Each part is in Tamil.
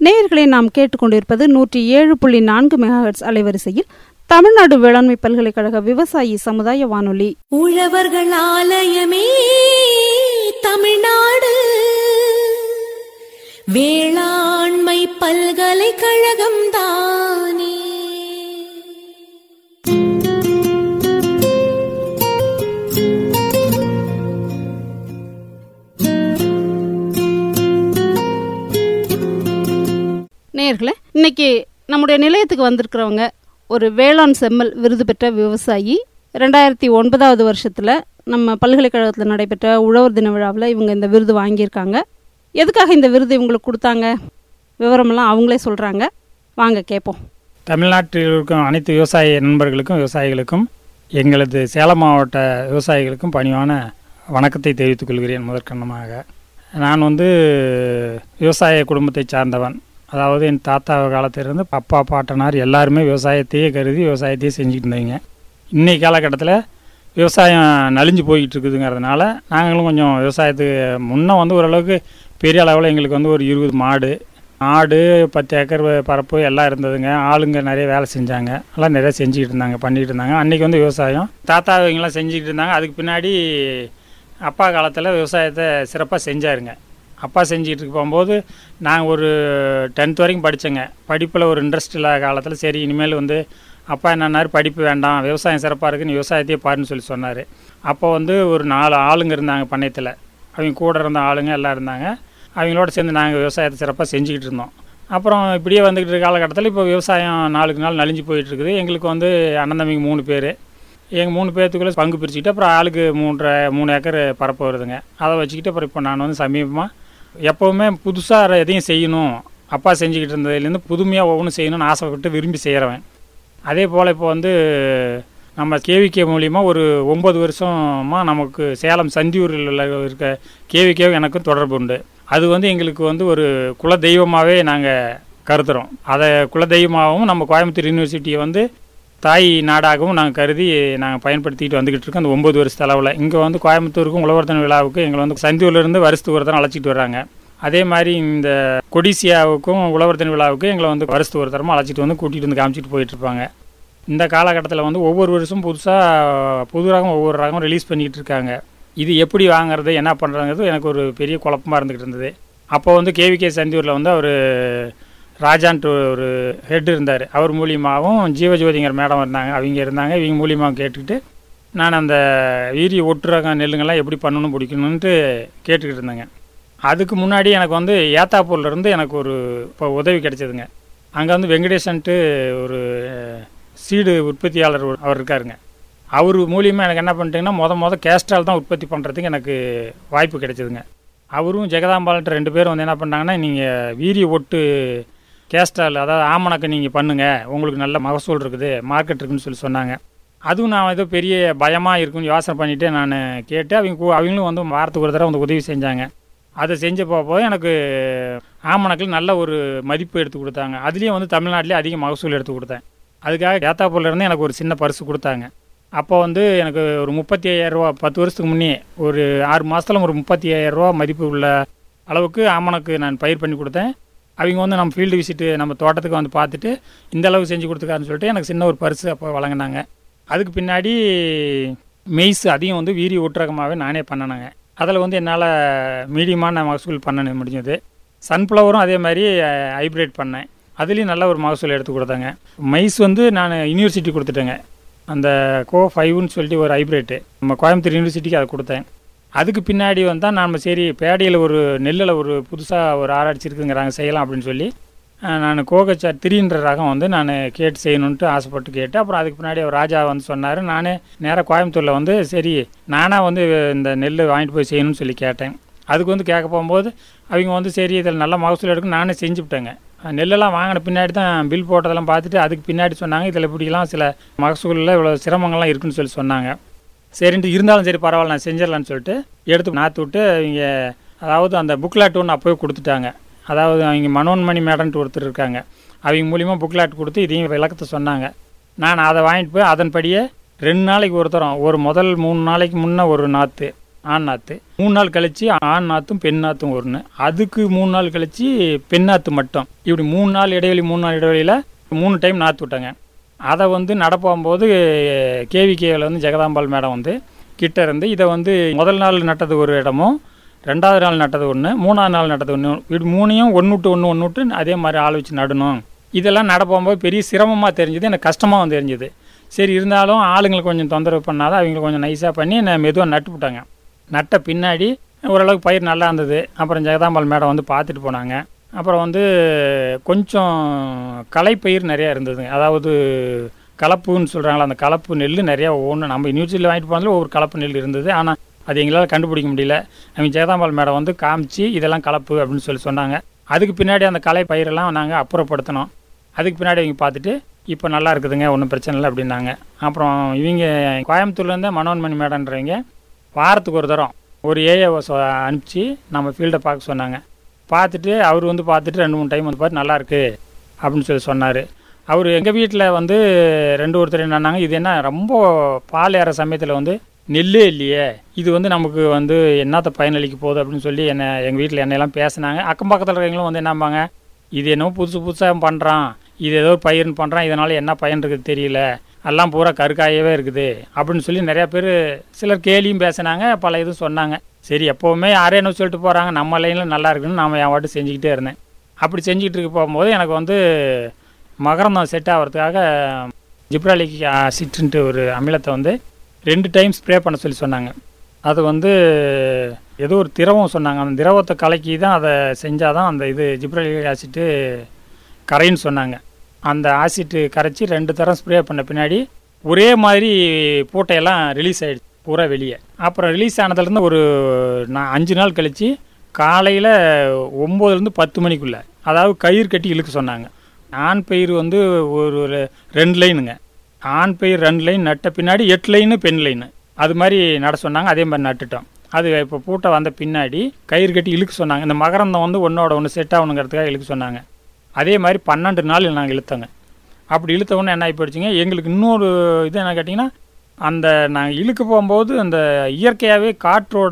நேயர்களை நாம் கேட்டுக்கொண்டிருப்பது நூற்றி ஏழு புள்ளி நான்கு மெகாஹெட்ஸ் அலைவரிசையில் தமிழ்நாடு வேளாண்மை பல்கலைக்கழக விவசாயி சமுதாய வானொலி உழவர்கள் ஆலயமே தமிழ்நாடு வேளாண்மை பல்கலைக்கழகம் தானே நேயர்களே இன்னைக்கு நம்முடைய நிலையத்துக்கு வந்திருக்கிறவங்க ஒரு வேளாண் செம்மல் விருது பெற்ற விவசாயி ரெண்டாயிரத்தி ஒன்பதாவது வருஷத்தில் நம்ம பல்கலைக்கழகத்தில் நடைபெற்ற உழவர் தின விழாவில் இவங்க இந்த விருது வாங்கியிருக்காங்க எதுக்காக இந்த விருது இவங்களுக்கு கொடுத்தாங்க விவரமெல்லாம் அவங்களே சொல்கிறாங்க வாங்க கேட்போம் தமிழ்நாட்டில் இருக்கும் அனைத்து விவசாய நண்பர்களுக்கும் விவசாயிகளுக்கும் எங்களது சேலம் மாவட்ட விவசாயிகளுக்கும் பணிவான வணக்கத்தை தெரிவித்துக் கொள்கிறேன் முதற்கண்ணமாக நான் வந்து விவசாய குடும்பத்தை சார்ந்தவன் அதாவது என் தாத்தா காலத்திலிருந்து அப்பா பாட்டனார் எல்லாருமே விவசாயத்தையே கருதி விவசாயத்தையே செஞ்சுட்டு இருந்தீங்க இன்னைக்கு காலகட்டத்தில் விவசாயம் நலிஞ்சு போய்கிட்டு இருக்குதுங்கிறதுனால நாங்களும் கொஞ்சம் விவசாயத்துக்கு முன்னே வந்து ஓரளவுக்கு பெரிய அளவில் எங்களுக்கு வந்து ஒரு இருபது மாடு ஆடு பத்து ஏக்கர் பரப்பு எல்லாம் இருந்ததுங்க ஆளுங்க நிறைய வேலை செஞ்சாங்க எல்லாம் நிறைய செஞ்சுக்கிட்டு இருந்தாங்க பண்ணிக்கிட்டு இருந்தாங்க அன்றைக்கி வந்து விவசாயம் தாத்தா இவங்கெல்லாம் செஞ்சுக்கிட்டு இருந்தாங்க அதுக்கு பின்னாடி அப்பா காலத்தில் விவசாயத்தை சிறப்பாக செஞ்சாருங்க அப்பா செஞ்சுக்கிட்டு இருக்க போகும்போது நாங்கள் ஒரு டென்த் வரைக்கும் படித்தேங்க படிப்பில் ஒரு இன்ட்ரெஸ்ட் இல்லாத காலத்தில் சரி இனிமேல் வந்து அப்பா என்னன்னாரு படிப்பு வேண்டாம் விவசாயம் சிறப்பாக இருக்குது நீ விவசாயத்தையே பாருன்னு சொல்லி சொன்னார் அப்போ வந்து ஒரு நாலு ஆளுங்க இருந்தாங்க பண்ணையத்தில் அவங்க கூட இருந்த ஆளுங்க எல்லாம் இருந்தாங்க அவங்களோட சேர்ந்து நாங்கள் விவசாயத்தை சிறப்பாக செஞ்சுக்கிட்டு இருந்தோம் அப்புறம் இப்படியே வந்துக்கிட்டு இருக்க காலகட்டத்தில் இப்போ விவசாயம் நாளுக்கு நாள் நலிஞ்சு போயிட்டு இருக்குது எங்களுக்கு வந்து அண்ணன் தம்பிங்க மூணு பேர் எங்கள் மூணு பேர்த்துக்குள்ளே பங்கு பிரிச்சுக்கிட்டு அப்புறம் ஆளுக்கு மூன்றரை மூணு ஏக்கர் பரப்பு வருதுங்க அதை வச்சுக்கிட்டு அப்புறம் இப்போ நான் வந்து சமீபமாக எப்போவுமே புதுசாக எதையும் செய்யணும் அப்பா செஞ்சுக்கிட்டு இருந்ததுலேருந்து புதுமையாக ஒவ்வொன்றும் செய்யணும்னு ஆசைப்பட்டு விரும்பி செய்கிறவன் அதே போல் இப்போ வந்து நம்ம கேவிகே மூலிமா ஒரு ஒம்பது வருஷமாக நமக்கு சேலம் சந்தியூரில் உள்ள இருக்க கேவிகே எனக்கும் தொடர்பு உண்டு அது வந்து எங்களுக்கு வந்து ஒரு குல தெய்வமாகவே நாங்கள் கருதுகிறோம் அதை குல தெய்வமாகவும் நம்ம கோயம்புத்தூர் யூனிவர்சிட்டியை வந்து தாய் நாடாகவும் நாங்கள் கருதி நாங்கள் பயன்படுத்திக்கிட்டு வந்துக்கிட்டு இருக்கோம் அந்த ஒம்பது வருஷ அளவில் இங்கே வந்து கோயம்புத்தூருக்கும் உழவர்தன விழாவுக்கு எங்களை வந்து சந்தியூர்லேருந்து வருஷத்துக்கு ஒரு தரம் அழைச்சிட்டு வர்றாங்க அதே மாதிரி இந்த கொடிசியாவுக்கும் உழவர்தன விழாவுக்கும் எங்களை வந்து வருஷத்துக்கு ஒரு தரமாக அழைச்சிட்டு வந்து கூட்டிகிட்டு வந்து காமிச்சிட்டு போயிட்டு இருப்பாங்க இந்த காலகட்டத்தில் வந்து ஒவ்வொரு வருஷம் புதுசாக புது ரகம் ஒவ்வொரு ரகம் ரிலீஸ் பண்ணிக்கிட்டு இருக்காங்க இது எப்படி வாங்குறது என்ன பண்ணுறதுங்கிறது எனக்கு ஒரு பெரிய குழப்பமாக இருந்துக்கிட்டு இருந்தது அப்போ வந்து கேவிகே சந்தியூரில் வந்து அவர் ராஜான்ட்டு ஒரு ஹெட் இருந்தார் அவர் மூலியமாகவும் ஜீவஜோதிங்கர் மேடம் இருந்தாங்க அவங்க இருந்தாங்க இவங்க மூலியமாக கேட்டுக்கிட்டு நான் அந்த வீரிய ஒட்டு ரகம் நெல்லுங்கள்லாம் எப்படி பண்ணணும் பிடிக்கணுன்ட்டு கேட்டுக்கிட்டு இருந்தேங்க அதுக்கு முன்னாடி எனக்கு வந்து ஏத்தாப்பூர்லேருந்து எனக்கு ஒரு இப்போ உதவி கிடைச்சதுங்க அங்கே வந்து வெங்கடேசன்ட்டு ஒரு சீடு உற்பத்தியாளர் ஒரு- அவர் இருக்காருங்க அவர் மூலியமாக எனக்கு என்ன பண்ணிட்டீங்கன்னா மொத மொத கேஸ்ட்ரால் தான் உற்பத்தி பண்ணுறதுக்கு எனக்கு வாய்ப்பு கிடைச்சதுங்க அவரும் ஜெகதாம்பாள்ன்ற ரெண்டு பேரும் வந்து என்ன பண்ணாங்கன்னா நீங்கள் வீரிய ஒட்டு கேஸ்ட்ரால் அதாவது ஆமணக்கு நீங்கள் பண்ணுங்கள் உங்களுக்கு நல்ல மகசூல் இருக்குது மார்க்கெட் இருக்குன்னு சொல்லி சொன்னாங்க அதுவும் நான் ஏதோ பெரிய பயமாக இருக்குன்னு யோசனை பண்ணிவிட்டு நான் கேட்டு அவங்க கூ- அவங்களும் வந்து வாரத்துக்கு ஒரு தடவை வந்து உதவி செஞ்சாங்க அதை செஞ்ச போது எனக்கு ஆமணக்கில் நல்ல ஒரு மதிப்பு எடுத்து கொடுத்தாங்க அதுலேயும் வந்து தமிழ்நாட்டிலே அதிக மகசூல் எடுத்து கொடுத்தேன் அதுக்காக ஏத்தாப்பூர்ல இருந்து எனக்கு ஒரு சின்ன பரிசு கொடுத்தாங்க அப்போ வந்து எனக்கு ஒரு முப்பத்தி ஐயாயிரரூவா பத்து வருஷத்துக்கு முன்னே ஒரு ஆறு மாதத்துல ஒரு முப்பத்தி ஐயாயிரரூவா மதிப்பு உள்ள அளவுக்கு ஆமணக்கு நான் பயிர் பண்ணி கொடுத்தேன் அவங்க வந்து நம்ம ஃபீல்டு விசிட்டு நம்ம தோட்டத்துக்கு வந்து பார்த்துட்டு இந்த அளவுக்கு செஞ்சு கொடுத்துருக்காருன்னு சொல்லிட்டு எனக்கு சின்ன ஒரு பரிசு அப்போ வழங்கினாங்க அதுக்கு பின்னாடி மெய்ஸ் அதையும் வந்து வீரிய ஊற்றகமாகவே நானே பண்ணினேங்க அதில் வந்து என்னால் மீடியமான மகசூல் பண்ண முடிஞ்சது சன்ஃப்ளவரும் அதே மாதிரி ஹைப்ரிட் பண்ணேன் அதுலேயும் நல்ல ஒரு மகசூல் எடுத்து கொடுத்தாங்க மைஸ் வந்து நான் யூனிவர்சிட்டி கொடுத்துட்டேங்க அந்த கோ ஃபைவ்னு சொல்லிட்டு ஒரு ஹைப்ரிட்டு நம்ம கோயம்புத்தூர் யூனிவர்சிட்டிக்கு அதை கொடுத்தேன் அதுக்கு பின்னாடி வந்தால் நாம் சரி பேடியில் ஒரு நெல்லில் ஒரு புதுசாக ஒரு ஆராய்ச்சி இருக்குங்கிறாங்க செய்யலாம் அப்படின்னு சொல்லி அஹ், நான் கோகச்சா திரின்ற ரகம் வந்து நான் கேட்டு செய்யணுன்ட்டு ஆசைப்பட்டு கேட்டு அப்புறம் அதுக்கு பின்னாடி அவர் ராஜா வந்து சொன்னார் நானே நேராக கோயம்புத்தூரில் வந்து சரி நானாக வந்து இந்த நெல் வாங்கிட்டு போய் செய்யணும்னு சொல்லி கேட்டேன் அதுக்கு வந்து கேட்க போகும்போது அவங்க வந்து சரி இதில் நல்ல மகசூல் எடுக்கும் நானே செஞ்சு விட்டேங்க நெல்லெல்லாம் வாங்கின பின்னாடி தான் பில் போட்டதெல்லாம் பார்த்துட்டு அதுக்கு பின்னாடி சொன்னாங்க இதில் இப்படிலாம் சில மகசூலில் இவ்வளோ சிரமங்கள்லாம் இருக்குன்னு சொல்லி சொன்னாங்க சரின்ட்டு இருந்தாலும் சரி பரவாயில்ல நான் செஞ்சிடலான்னு சொல்லிட்டு எடுத்து நாற்று விட்டு இவங்க அதாவது அந்த புக்லாட் ஒன்று அப்போவே கொடுத்துட்டாங்க அதாவது அவங்க மனோன்மணி மேடன்ட்டு ஒருத்தர் இருக்காங்க அவங்க மூலிமா புக்லாட் கொடுத்து இதையும் விளக்கத்தை சொன்னாங்க நான் அதை வாங்கிட்டு போய் அதன்படியே ரெண்டு நாளைக்கு ஒரு தரம் ஒரு முதல் மூணு நாளைக்கு முன்னே ஒரு நாற்று ஆண் நாற்று மூணு நாள் கழிச்சு ஆண் நாற்றும் பெண் நாற்றும் ஒன்று அதுக்கு மூணு நாள் கழிச்சு பெண் நாற்று மட்டும் இப்படி மூணு நாள் இடைவெளி மூணு நாள் இடைவெளியில் மூணு டைம் நாற்று விட்டாங்க அதை வந்து நடப்போகும்போது கேவிகேவில் வந்து ஜெகதாம்பாள் மேடம் வந்து கிட்ட இருந்து இதை வந்து முதல் நாள் நட்டது ஒரு இடமும் ரெண்டாவது நாள் நட்டது ஒன்று மூணாவது நாள் நட்டது ஒன்று இப்படி மூணையும் ஒன்று விட்டு ஒன்று ஒன்று விட்டு அதே மாதிரி ஆள் வச்சு நடணும் இதெல்லாம் நட போகும்போது பெரிய சிரமமாக தெரிஞ்சுது எனக்கு கஷ்டமாகவும் தெரிஞ்சுது சரி இருந்தாலும் ஆளுங்களுக்கு கொஞ்சம் தொந்தரவு பண்ணாதான் அவங்களுக்கு கொஞ்சம் நைஸாக பண்ணி நான் மெதுவாக நட்டு விட்டாங்க நட்ட பின்னாடி ஓரளவுக்கு பயிர் நல்லா இருந்தது அப்புறம் ஜெகதாம்பாள் மேடம் வந்து பார்த்துட்டு போனாங்க அப்புறம் வந்து கொஞ்சம் களைப்பயிர் நிறையா இருந்ததுங்க அதாவது கலப்புன்னு சொல்கிறாங்களா அந்த கலப்பு நெல் நிறையா ஒவ்வொன்று நம்ம யூனிவர்சிட்டியில் வாங்கிட்டு போனதில் ஒவ்வொரு கலப்பு நெல் இருந்தது ஆனால் அது எங்களால் கண்டுபிடிக்க முடியல அவங்க ஜெகதாம்பாள் மேடம் வந்து காமிச்சு இதெல்லாம் கலப்பு அப்படின்னு சொல்லி சொன்னாங்க அதுக்கு பின்னாடி அந்த களை பயிரெல்லாம் நாங்கள் அப்புறப்படுத்தினோம் அதுக்கு பின்னாடி அவங்க பார்த்துட்டு இப்போ நல்லா இருக்குதுங்க ஒன்றும் பிரச்சனை இல்லை அப்படின்னாங்க அப்புறம் இவங்க கோயம்புத்தூர்லேருந்து மனோன்மணி மேடன்றவங்க வாரத்துக்கு ஒரு தரம் ஒரு ஏஏவை அனுப்பிச்சு நம்ம ஃபீல்டை பார்க்க சொன்னாங்க பார்த்துட்டு அவர் வந்து பார்த்துட்டு ரெண்டு மூணு டைம் வந்து பார்த்து நல்லா இருக்கு அப்படின்னு சொல்லி சொன்னார் அவர் எங்கள் வீட்டில் வந்து ரெண்டு ஒருத்தர் என்னன்னாங்க இது என்ன ரொம்ப பால் ஏற சமயத்தில் வந்து நெல்லே இல்லையே இது வந்து நமக்கு வந்து என்னத்த பயனளிக்க போகுது அப்படின்னு சொல்லி என்னை எங்கள் வீட்டில் என்னையெல்லாம் பேசினாங்க அக்கம் பக்கத்தில் இருக்கிறவங்களும் வந்து என்னம்பாங்க இது என்னமோ புதுசு புதுசாக பண்ணுறான் இது ஏதோ ஒரு பயிர்னு பண்ணுறான் இதனால் என்ன பயன் இருக்குது தெரியல எல்லாம் பூரா கருக்காயவே இருக்குது அப்படின்னு சொல்லி நிறையா பேர் சிலர் கேலியும் பேசினாங்க பல இதுவும் சொன்னாங்க சரி எப்போவுமே யாரே என்ன சொல்லிட்டு போகிறாங்க நம்ம லைனில் நல்லா இருக்குன்னு நாம் என் வாட்டு செஞ்சுக்கிட்டே இருந்தேன் அப்படி செஞ்சுக்கிட்டு இருக்க போகும்போது எனக்கு வந்து மகரந்தம் செட் ஆகிறதுக்காக ஜிப்ராலிக் ஆசிட்ன்ட்டு ஒரு அமிலத்தை வந்து ரெண்டு டைம் ஸ்ப்ரே பண்ண சொல்லி சொன்னாங்க அது வந்து ஏதோ ஒரு திரவம் சொன்னாங்க அந்த திரவத்தை கலக்கி தான் அதை செஞ்சால் தான் அந்த இது ஜிப்ராலிக் ஆசிட்டு கரைன்னு சொன்னாங்க அந்த ஆசிட்டு கரைச்சி ரெண்டு தரம் ஸ்ப்ரே பண்ண பின்னாடி ஒரே மாதிரி பூட்டையெல்லாம் ரிலீஸ் ஆகிடுச்சு பூரா வெளியே அப்புறம் ரிலீஸ் ஆனதுலேருந்து ஒரு நான் அஞ்சு நாள் கழித்து காலையில் ஒம்போதுலேருந்து பத்து மணிக்குள்ளே அதாவது கயிறு கட்டி இழுக்க சொன்னாங்க ஆண் பயிர் வந்து ஒரு ஒரு ரெண்டு லைனுங்க ஆண் பயிர் ரெண்டு லைன் நட்ட பின்னாடி எட்டு லைனு பெண் லைனு அது மாதிரி நட சொன்னாங்க அதே மாதிரி நட்டுட்டோம் அது இப்போ பூட்டை வந்த பின்னாடி கயிறு கட்டி இழுக்க சொன்னாங்க இந்த மகரந்தம் வந்து ஒன்றோட ஒன்று செட் ஆகணுங்கிறதுக்காக இழுக்க சொன்னாங்க அதே மாதிரி பன்னெண்டு நாள் நாங்கள் இழுத்தோங்க அப்படி இழுத்த உடனே என்ன ஆகி போயிடுச்சுங்க எங்களுக்கு இன்னொரு இது என்ன கேட்டிங்கன்னா அந்த நாங்கள் இழுக்க போகும்போது அந்த இயற்கையாகவே காற்றோட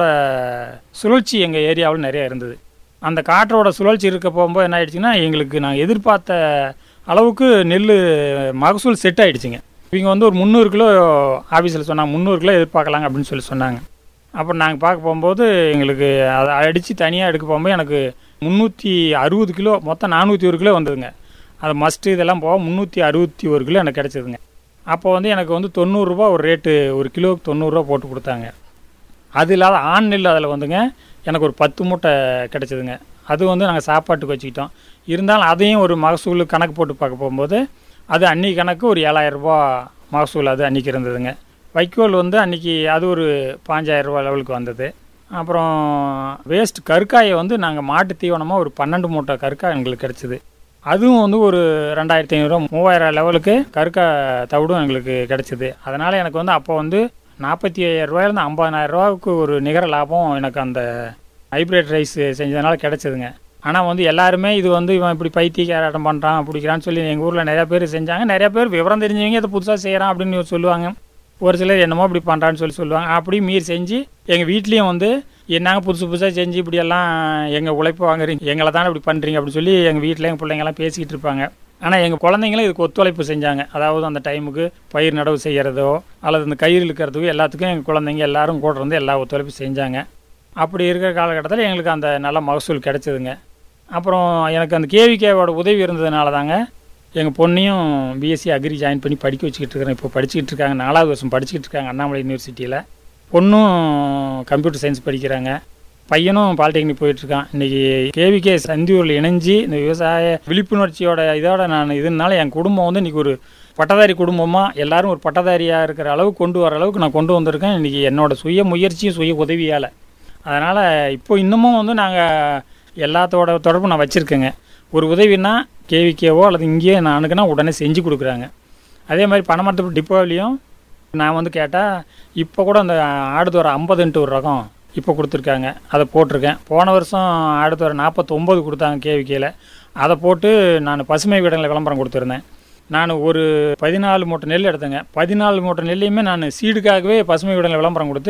சுழற்சி எங்கள் ஏரியாவில் நிறைய இருந்தது அந்த காற்றோட சுழற்சி இருக்க போகும்போது என்ன ஆயிடுச்சுன்னா எங்களுக்கு நாங்கள் எதிர்பார்த்த அளவுக்கு நெல் மகசூல் செட் ஆயிடுச்சுங்க இவங்க வந்து ஒரு முந்நூறு கிலோ ஆஃபீஸில் சொன்னாங்க முந்நூறு கிலோ எதிர்பார்க்கலாங்க அப்படின்னு சொல்லி சொன்னாங்க அப்புறம் நாங்கள் பார்க்க போகும்போது எங்களுக்கு அதை அடித்து தனியாக எடுக்க போகும்போது எனக்கு முந்நூற்றி அறுபது கிலோ மொத்தம் நானூற்றி ஒரு கிலோ வந்ததுங்க அது மஸ்ட்டு இதெல்லாம் போக முந்நூற்றி அறுபத்தி ஒரு கிலோ எனக்கு கிடச்சிதுங்க அப்போ வந்து எனக்கு வந்து தொண்ணூறுரூபா ஒரு ரேட்டு ஒரு கிலோவுக்கு தொண்ணூறுரூவா போட்டு கொடுத்தாங்க அது இல்லாத ஆண் நெல் அதில் வந்துங்க எனக்கு ஒரு பத்து மூட்டை கிடச்சிதுங்க அது வந்து நாங்கள் சாப்பாட்டுக்கு வச்சுக்கிட்டோம் இருந்தாலும் அதையும் ஒரு மகசூல் கணக்கு போட்டு பார்க்க போகும்போது அது அன்றைக்கி கணக்கு ஒரு ஏழாயிரரூபா மகசூல் அது அன்றைக்கி இருந்ததுங்க வைக்கோல் வந்து அன்றைக்கி அது ஒரு பாஞ்சாயிரரூபா லெவலுக்கு வந்தது அப்புறம் வேஸ்ட் கருக்காயை வந்து நாங்கள் மாட்டு தீவனமாக ஒரு பன்னெண்டு மூட்டை கருக்காய் எங்களுக்கு கிடச்சிது அதுவும் வந்து ஒரு ரெண்டாயிரத்தி ஐநூறுரூவா மூவாயிரம் லெவலுக்கு கருக்கா தவிடும் எங்களுக்கு கிடச்சிது அதனால் எனக்கு வந்து அப்போ வந்து நாற்பத்தி ஐயாயிரம் ரூபாயிலேருந்து ஐம்பதாயிரம் ரூபாவுக்கு ஒரு நிகர லாபம் எனக்கு அந்த ஹைப்ரிட் ரைஸ் செஞ்சதுனால கிடச்சிதுங்க ஆனால் வந்து எல்லாருமே இது வந்து இவன் இப்படி பைத்தியக்காரம் பண்ணுறான் பிடிக்கிறான்னு சொல்லி எங்கள் ஊரில் நிறையா பேர் செஞ்சாங்க நிறையா பேர் விவரம் தெரிஞ்சவங்க இதை புதுசாக செய்கிறான் அப்படின்னு சொல்லுவாங்க ஒரு சிலர் என்னமோ இப்படி பண்ணுறான்னு சொல்லி சொல்லுவாங்க அப்படி மீறி செஞ்சு எங்கள் வீட்லேயும் வந்து என்னங்க புதுசு புதுசாக செஞ்சு இப்படியெல்லாம் எங்கள் உழைப்பு வாங்குறீங்க எங்களை தானே இப்படி பண்ணுறீங்க அப்படின்னு சொல்லி எங்கள் வீட்டில் எங்கள் பிள்ளைங்கெல்லாம் பேசிக்கிட்டு இருப்பாங்க ஆனால் எங்கள் குழந்தைங்களும் இதுக்கு ஒத்துழைப்பு செஞ்சாங்க அதாவது அந்த டைமுக்கு பயிர் நடவு செய்கிறதோ அல்லது இந்த கயிறு இழுக்கிறதுக்கோ எல்லாத்துக்கும் எங்கள் குழந்தைங்க எல்லாரும் கூட இருந்து எல்லா ஒத்துழைப்பு செஞ்சாங்க அப்படி இருக்கிற காலகட்டத்தில் எங்களுக்கு அந்த நல்ல மகசூல் கிடச்சிதுங்க அப்புறம் எனக்கு அந்த கேவிகேவோட உதவி இருந்ததுனால தாங்க எங்கள் பொண்ணையும் பிஎஸ்சி அக்ரி ஜாயின் பண்ணி படிக்க வச்சுக்கிட்டு இருக்கிறேன் இப்போ படிச்சுக்கிட்டு இருக்காங்க நாலாவது வருஷம் படிச்சுக்கிட்டு இருக்காங்க அண்ணாமலை யூனிவர்சிட்டியில் பொண்ணும் கம்ப்யூட்டர் சயின்ஸ் படிக்கிறாங்க பையனும் பாலிடெக்னிக் போயிட்டுருக்கான் இன்றைக்கி கேவிகே சந்தியூரில் இணைஞ்சு இந்த விவசாய விழிப்புணர்ச்சியோட இதோட நான் இதனால என் குடும்பம் வந்து இன்றைக்கி ஒரு பட்டதாரி குடும்பமாக எல்லாரும் ஒரு பட்டதாரியாக இருக்கிற அளவுக்கு கொண்டு வர அளவுக்கு நான் கொண்டு வந்திருக்கேன் இன்றைக்கி என்னோட சுய முயற்சியும் சுய உதவியால் அதனால் இப்போ இன்னமும் வந்து நாங்கள் எல்லாத்தோட தொடர்பும் நான் வச்சுருக்கேங்க ஒரு உதவினா கேவிகேவோ அல்லது இங்கேயே நான் அணுகுனா உடனே செஞ்சு கொடுக்குறாங்க அதே மாதிரி பணமரத்து டிப்போவிலையும் நான் வந்து கேட்டால் இப்போ கூட அந்த ஆடுதோர ஐம்பதுன்ட்டு ஒரு ரகம் இப்போ கொடுத்துருக்காங்க அதை போட்டிருக்கேன் போன வருஷம் ஆடுதோர நாற்பத்தொம்போது கொடுத்தாங்க கேவிகேல அதை போட்டு நான் பசுமை வீடங்களில் விளம்பரம் கொடுத்துருந்தேன் நான் ஒரு பதினாலு மூட்டை நெல் எடுத்தேங்க பதினாலு மூட்டை நெல்லையுமே நான் சீடுக்காகவே பசுமை வீடங்களில் விளம்பரம் கொடுத்து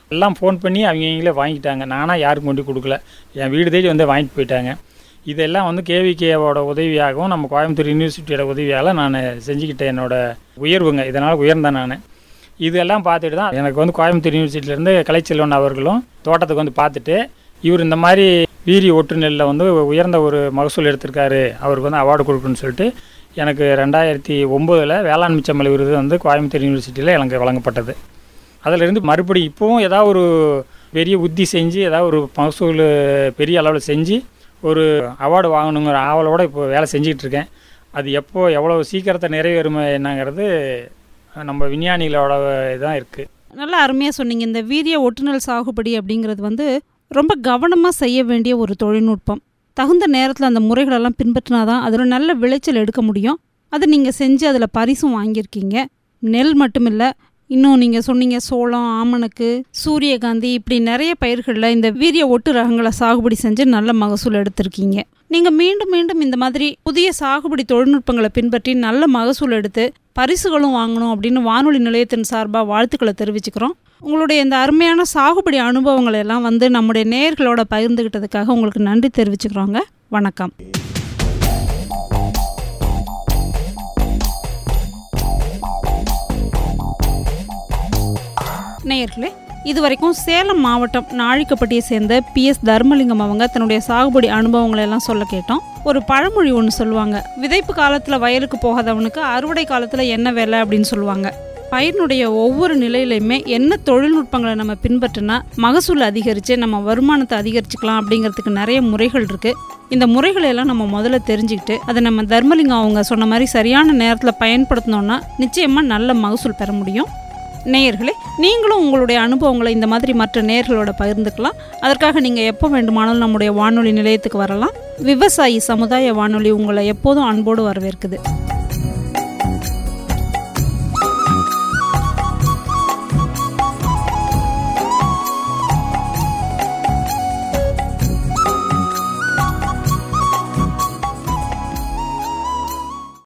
எல்லாம் ஃபோன் பண்ணி அவங்களே வாங்கிட்டாங்க நானாக யாருக்கும் கொண்டு கொடுக்கல என் வீடு தேடி வந்து வாங்கிட்டு போயிட்டாங்க இதெல்லாம் வந்து கேவிகேவோட உதவியாகவும் நம்ம கோயம்புத்தூர் யூனிவர்சிட்டியோட உதவியால் நான் செஞ்சுக்கிட்டேன் என்னோட உயர்வுங்க இதனால் உயர்ந்தேன் நான் இதெல்லாம் பார்த்துட்டு தான் எனக்கு வந்து கோயம்புத்தூர் யூனிவர்சிட்டியிலேருந்து கலைச்செல்வன் அவர்களும் தோட்டத்துக்கு வந்து பார்த்துட்டு இவர் இந்த மாதிரி வீரிய ஒட்டு நெல்லில் வந்து உயர்ந்த ஒரு மகசூல் எடுத்திருக்காரு அவருக்கு வந்து அவார்டு கொடுக்கணும்னு சொல்லிட்டு எனக்கு ரெண்டாயிரத்தி ஒம்போதில் வேளாண் மிச்சமலை விருது வந்து கோயம்புத்தூர் யூனிவர்சிட்டியில் எனக்கு வழங்கப்பட்டது அதிலிருந்து மறுபடி இப்போவும் ஏதாவது ஒரு பெரிய உத்தி செஞ்சு ஏதாவது ஒரு மகசூல் பெரிய அளவில் செஞ்சு ஒரு அவார்டு வாங்கணுங்கிற ஆவலோட இப்போ வேலை செஞ்சுக்கிட்டு இருக்கேன் அது எப்போ எவ்வளோ சீக்கிரத்தை நிறைவேறும் என்னங்கிறது நம்ம விஞ்ஞானிகளோட இதான் இருக்குது நல்லா அருமையாக சொன்னீங்க இந்த வீரிய ஒட்டுநல் சாகுபடி அப்படிங்கிறது வந்து ரொம்ப கவனமாக செய்ய வேண்டிய ஒரு தொழில்நுட்பம் தகுந்த நேரத்தில் அந்த முறைகளெல்லாம் பின்பற்றினா தான் அதில் நல்ல விளைச்சல் எடுக்க முடியும் அது நீங்கள் செஞ்சு அதில் பரிசும் வாங்கியிருக்கீங்க நெல் மட்டும் இல்லை இன்னும் நீங்கள் சொன்னீங்க சோளம் ஆமணக்கு சூரியகாந்தி இப்படி நிறைய பயிர்களில் இந்த வீரிய ஒட்டு ரகங்களை சாகுபடி செஞ்சு நல்ல மகசூல் எடுத்திருக்கீங்க நீங்கள் மீண்டும் மீண்டும் இந்த மாதிரி புதிய சாகுபடி தொழில்நுட்பங்களை பின்பற்றி நல்ல மகசூல் எடுத்து பரிசுகளும் வாங்கணும் அப்படின்னு வானொலி நிலையத்தின் சார்பாக வாழ்த்துக்களை தெரிவிச்சுக்கிறோம் உங்களுடைய இந்த அருமையான சாகுபடி அனுபவங்களை எல்லாம் வந்து நம்முடைய நேயர்களோட பகிர்ந்துக்கிட்டதுக்காக உங்களுக்கு நன்றி தெரிவிச்சுக்கிறோங்க வணக்கம் நேயர்களே இதுவரைக்கும் சேலம் மாவட்டம் நாழிக்கப்பட்டியை சேர்ந்த பி எஸ் தர்மலிங்கம் அவங்க தன்னுடைய சாகுபடி அனுபவங்களை எல்லாம் சொல்ல கேட்டோம் ஒரு பழமொழி ஒன்று சொல்லுவாங்க விதைப்பு காலத்தில் வயலுக்கு போகாதவனுக்கு அறுவடை காலத்தில் என்ன வேலை அப்படின்னு சொல்லுவாங்க பயிரினுடைய ஒவ்வொரு நிலையிலையுமே என்ன தொழில்நுட்பங்களை நம்ம பின்பற்றினா மகசூல் அதிகரித்து நம்ம வருமானத்தை அதிகரிச்சுக்கலாம் அப்படிங்கிறதுக்கு நிறைய முறைகள் இருக்குது இந்த முறைகளை எல்லாம் நம்ம முதல்ல தெரிஞ்சுக்கிட்டு அதை நம்ம தர்மலிங்கம் அவங்க சொன்ன மாதிரி சரியான நேரத்தில் பயன்படுத்தினோன்னா நிச்சயமாக நல்ல மகசூல் பெற முடியும் நேயர்களே நீங்களும் உங்களுடைய அனுபவங்களை இந்த மாதிரி மற்ற நேயர்களோட பகிர்ந்துக்கலாம் அதற்காக நீங்கள் எப்போ வேண்டுமானாலும் நம்முடைய வானொலி நிலையத்துக்கு வரலாம் விவசாயி சமுதாய வானொலி உங்களை எப்போதும் அன்போடு வரவேற்குது